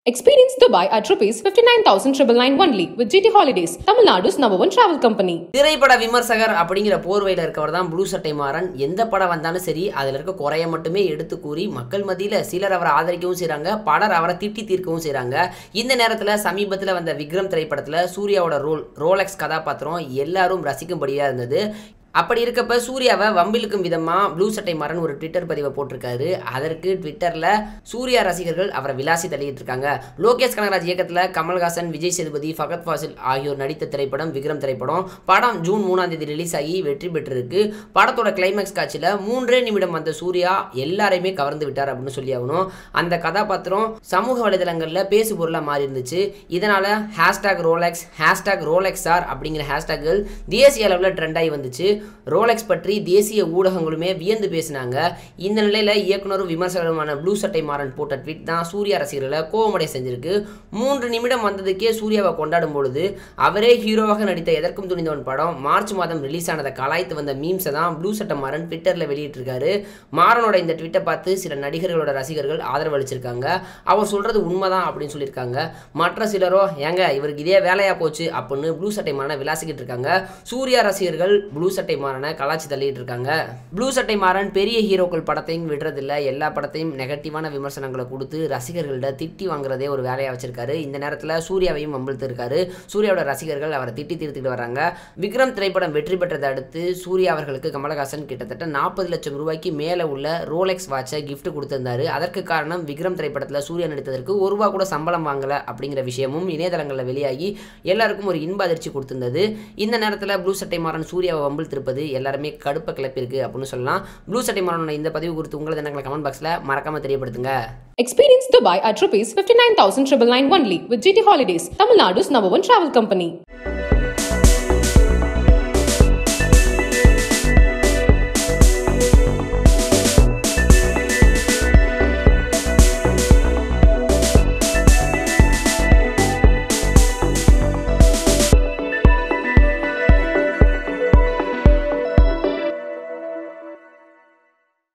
Experience Dubai at rupees 59,999 only with GT Holidays, Tamil Nadu's number one travel company. திரைப்பட விமர்சகர் அப்படிங்கிற போர்வையில் இருக்கவர் தான் ப்ளூ சட்டை மாறன் எந்த படம் வந்தாலும் சரி அதில் இருக்க குறைய மட்டுமே எடுத்து கூறி மக்கள் மத்தியில் சிலர் அவரை ஆதரிக்கவும் செய்கிறாங்க பலர் அவரை திட்டி தீர்க்கவும் செய்கிறாங்க இந்த நேரத்தில் சமீபத்தில் வந்த விக்ரம் திரைப்படத்தில் சூர்யாவோட ரோல் ரோலெக்ஸ் கதாபாத்திரம் எல்லாரும் ரசிக்கும்படியாக இருந்தது அப்படி இருக்கப்ப சூர்யாவை வம்பிழுக்கும் விதமாக ப்ளூ சட்டை மாறன் ஒரு ட்விட்டர் பதிவை போட்டிருக்காரு அதற்கு ட்விட்டரில் சூர்யா ரசிகர்கள் அவரை விலாசி தள்ளிட்டு இருக்காங்க லோகேஷ் கனகராஜ் இயக்கத்தில் கமல்ஹாசன் விஜய் சேதுபதி ஃபகத் ஃபாசில் ஆகியோர் நடித்த திரைப்படம் விக்ரம் திரைப்படம் படம் ஜூன் மூணாம் தேதி ரிலீஸ் ஆகி வெற்றி பெற்றிருக்கு படத்தோட கிளைமேக்ஸ் காட்சியில் மூன்றே நிமிடம் வந்த சூர்யா எல்லாரையுமே கவர்ந்து விட்டார் அப்படின்னு சொல்லி ஆகணும் அந்த கதாபாத்திரம் சமூக வலைதளங்களில் பேசு பொருளாக மாறி இருந்துச்சு இதனால் hashtag Rolex hashtag Rolex sir அப்படிங்கிற ஹேஷ்டாக்கள் தேசிய அளவில் ட்ரெண்ட் ஆகி வந்துச்சு ரோலெக்ஸ் பற்றி தேசிய ஊடகங்களுமே வியந்து பேசினாங்க இந்த நிலையில் இயக்குனரும் விமர்சகருமான ப்ளூ சட்டை மாறன் போட்ட ட்வீட் தான் சூர்யா ரசிகர்களை கோவமடை செஞ்சிருக்கு மூன்று நிமிடம் வந்ததுக்கே சூர்யாவை கொண்டாடும் பொழுது அவரே ஹீரோவாக நடித்த எதற்கும் துணிந்தவன் படம் மார்ச் மாதம் ரிலீஸ் ஆனதை கலாய்த்து வந்த மீம்ஸை தான் ப்ளூ சட்டை மாறன் ட்விட்டரில் வெளியிட்டிருக்காரு மாறனோட இந்த ட்விட்டை பார்த்து சில நடிகர்களோட ரசிகர்கள் ஆதரவு அளிச்சிருக்காங்க அவர் சொல்கிறது உண்மைதான் அப்படின்னு சொல்லியிருக்காங்க மற்ற சிலரோ ஏங்க இவருக்கு இதே வேலையாக போச்சு அப்படின்னு ப்ளூ சட்டை மாறனை விளாசிக்கிட்டு இருக்காங்க சூர்யா ரசிகர்கள் ப்ளூ சட்டை மாறனை கலாச்சி தள்ளிட்டு இருக்காங்க ப்ளூ சட்டை மாறன் பெரிய ஹீரோக்கள் படத்தையும் விடுறதில்ல எல்லா படத்தையும் நெகட்டிவான விமர்சனங்களை கொடுத்து ரசிகர்கள்ட்ட திட்டி வாங்குறதே ஒரு வேலையாக வச்சிருக்காரு இந்த நேரத்தில் சூர்யாவையும் வம்பிழுத்து இருக்காரு சூர்யாவோட ரசிகர்கள் அவரை திட்டி தீர்த்துக்கிட்டு வராங்க விக்ரம் திரைப்படம் வெற்றி பெற்றதை அடுத்து சூர்யா அவர்களுக்கு கமலஹாசன் கிட்டத்தட்ட நாற்பது லட்சம் ரூபாய்க்கு மேலே உள்ள ரோலெக்ஸ் வாட்சை gift கொடுத்திருந்தாரு அதற்கு காரணம் விக்ரம் திரைப்படத்தில் சூர்யா நடித்ததற்கு ஒரு ரூபா கூட சம்பளம் வாங்கல அப்படிங்கிற விஷயமும் இணையதளங்களில் வெளியாகி எல்லாருக்கும் ஒரு இன்ப அதிர்ச்சி கொடுத்திருந்தது இந்த நேரத்தில் ப்ளூ சட்டை மாறன் சூர்யாவை வம்பிழுத்திருப்பது எல்லாருமே கடுப்பை கிளப்பியிருக்கு அப்படின்னு சொல்லலாம் ப்ளூ சட்டை மாறனோட இந்த பதிவு குறித்து உங்களது எண்ணங்களை கமெண்ட் பாக்ஸில் மறக்காம தெரியப்படுத்துங்க Experience Dubai at rupees 59,999 only with GT Holidays, Tamil Nadu's number one travel company.